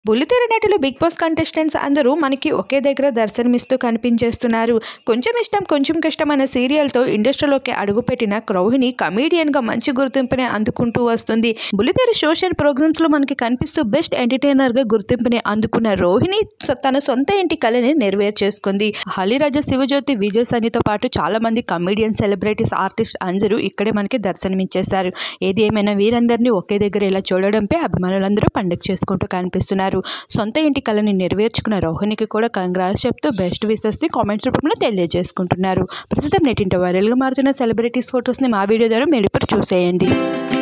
బుల్లితెర నటులు big boss contestants అందరూ మనకి ఒకే దగ్గర దర్శనమిస్తూ కనిపించేస్తున్నారు కొంచెం ఇష్టం కొంచెం కష్టం అనే సీరియల్తో ఇండస్ట్రీలోకి అడుగుపెట్టిన క్రౌహిని కమీడియన్గా మంచి గుర్తింపుని అందుకుంటూ వస్తుంది బుల్లితెర సోషల్ ప్రోగ్రామ్స్లో మనకి కనిపిస్తూ బెస్ట్ ఎంటర్టైనర్గా గుర్తింపుని అందుకున్న రోహిణి సొ- తన సొంత ఇంటి కళని నెరవేర్చేసుకుంది హలిరాజా శివజ్యోతి విజయ్ సన్నితో పాటు చాలా మంది కమీడియన్ సెలబ్రిటీస్ ఆర్టిస్ట్ అందరూ ఇక్కడే మనకి దర్శనమిచ్చేశారు ఏది ఏమైనా వీరందరినీ ఒకే దగ్గర ఇలా చూడడంపై అభిమానులందరూ పండుగ చేసుకుంటూ కనిపిస్తున్నారు సొంత ఇంటి కళని నెరవేర్చుకున్న రోహిణికి కూడా కంగ్రాట్స్ చెప్తూ బెస్ట్ విషెస్ని కామెంట్స్ రూపంలో తెలియజేసుకుంటున్నారు ప్రస్తుతం నెట్టింట వైరల్గా మారుతున్న సెలబ్రిటీస్ ఫొటోస్ని మా వీడియో ద్వారా మీరు ఇప్పుడు చూసేయండి